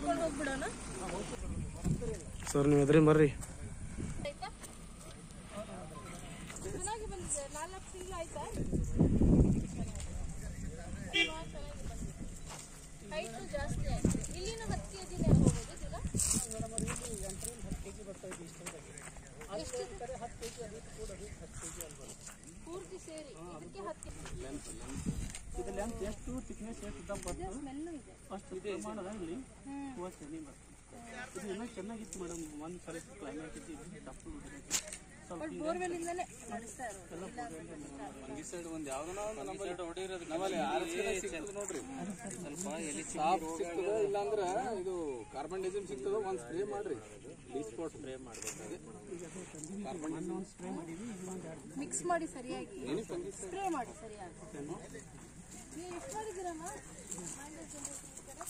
ಕರ್ಕೊಂಡು ಹೋಗ್ಬಿಡೋಣ ಸರ್ ನೀವು ಎದ್ರಿ ಬರ್ರಿ ಆಯ್ತಾ ಚೆನ್ನಾಗಿ ಬಂದಿದೆ ನಾಲ್ಕು ತಿಂಗಳು ಆಯ್ತಾ ಹೈಟು ಜಾಸ್ತಿ ಆಯ್ತು ಇಲ್ಲಿನೂ ಹತ್ತು ಕೆ ಜಿನೇ ಹೋಗೋದು ದಿನ ಎಷ್ಟು ಪೂರ್ತಿ ಸೇರಿ ಇದಕ್ಕೆ ಹತ್ತು ಇದು ಲೆಂತ್ ಎಷ್ಟು ತಿಕ್ನೆಸ್ ಎಷ್ಟು ದಪ್ಪ ಬರ್ತದೆ ಸ್ಮೆಲ್ಲು ಇದೆ ಅಷ್ಟು ಪ್ರಮಾಣದ ಇಲ್ಲಿ ಹೂವು ಚೆನ್ನಾಗಿ ಬರ್ತದೆ ಇದು ಇನ್ನೂ ಚೆನ್ನಾಗಿತ್ತು ಮೇಡಮ್ ಒಂದು ಸಲ ಕ್ಲೈಮೇಟ್ ಇದ್ದು ದಪ್ಪ ಬಿಟ್ಟಿದೆ ಸ್ವಲ್ಪ ಬಟ್ ಬೋರ್ವೆಲ್ ಇಂದಾನೆ ನಡೆಸ್ತಾ ಇರೋದು ಈ ಸೈಡ್ ಒಂದ್ ಯಾವ್ದನ ಒಂದು ನಮ್ಮಲ್ಲಿ ಹೊಡಿರೋದು ನಮ್ಮಲ್ಲಿ ನೋಡ್ರಿ ಸ್ವಲ್ಪ ಎಲಿ ಸಾಫ್ ಸಿಗ್ತದ ಇಲ್ಲಾಂದ್ರ ಇದು ಕಾರ್ಬನ್ ಡೈಸಿಮ್ ಸಿಗ್ತದ ಒಂದ್ ಸ್ಪ್ರೇ ಮಾಡ್ರಿ ಡಿ ಸ್ಪಾಟ್ ಸ್ಪ್ರೇ ಮಾಡ್ಬೇಕು ಕಾರ್ಬನ್ ಸ್ಪ್ರೇ ಮಾಡಿದ್ವಿ ಇದು ಒಂದು ಎರಡು ಮಿಕ್ಸ್ ಮಾಡಿ ಸರಿಯಾಗಿ ಸ್ಪ್ರೇ ಮಾಡಿ ಸರಿಯಾಗಿ ನೀವು ಎಷ್ಟು ಮಾಡಿದ್ದೀರಮ್ಮ ಮಂಡ್ಯ ಜನರಿಗೆ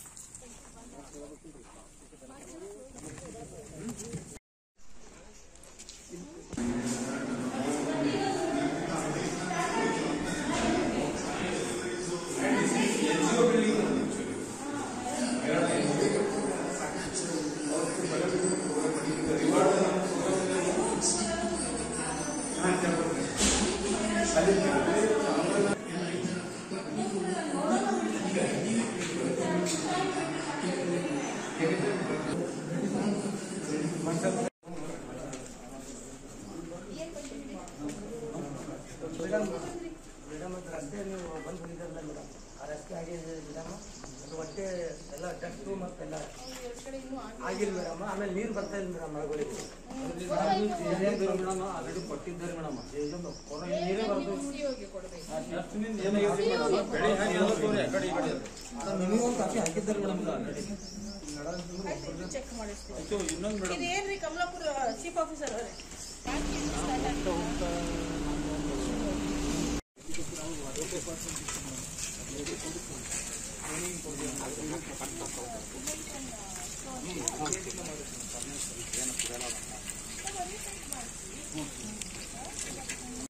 ಮೇಡಮ್ ಅದು ರಸ್ತೆ ನೀವು ಬಂದು ಹೋಗಿದ್ರಲ್ಲ ಮೇಡಮ್ ಆ ರಸ್ತೆ ಆಗಿದೆ ಮೇಡಮ್ ಅದು ಹೊಟ್ಟೆ ಎಲ್ಲ ಡಸ್ಟು ಮತ್ತೆಲ್ಲ ಆಗಿಲ್ಲ ಮೇಡಮ್ ಆಮೇಲೆ ನೀರು ಬರ್ತಾ ಇಲ್ಲ ಮೇಡಮ್ ಮಳೆಗಳಿಗೆ ಮೇಡಮ್ ಆಲ್ರೆಡಿ ಕೊಟ್ಟಿದ್ದಾರೆ ಮೇಡಮ್ ನೀರೇ ಬರ್ದು ಮಿನಿಮಮ್ ಕಾಫಿ ಹಾಕಿದ್ದಾರೆ ಮೇಡಮ್ ಚೆಕ್ ಮಾಡಿಸ್ತೀವಿ ಇದೇನ್ರಿ ಕಮಲಾಪುರ ಚೀಫ್ ಆಫೀಸರ್ ಅವರೇ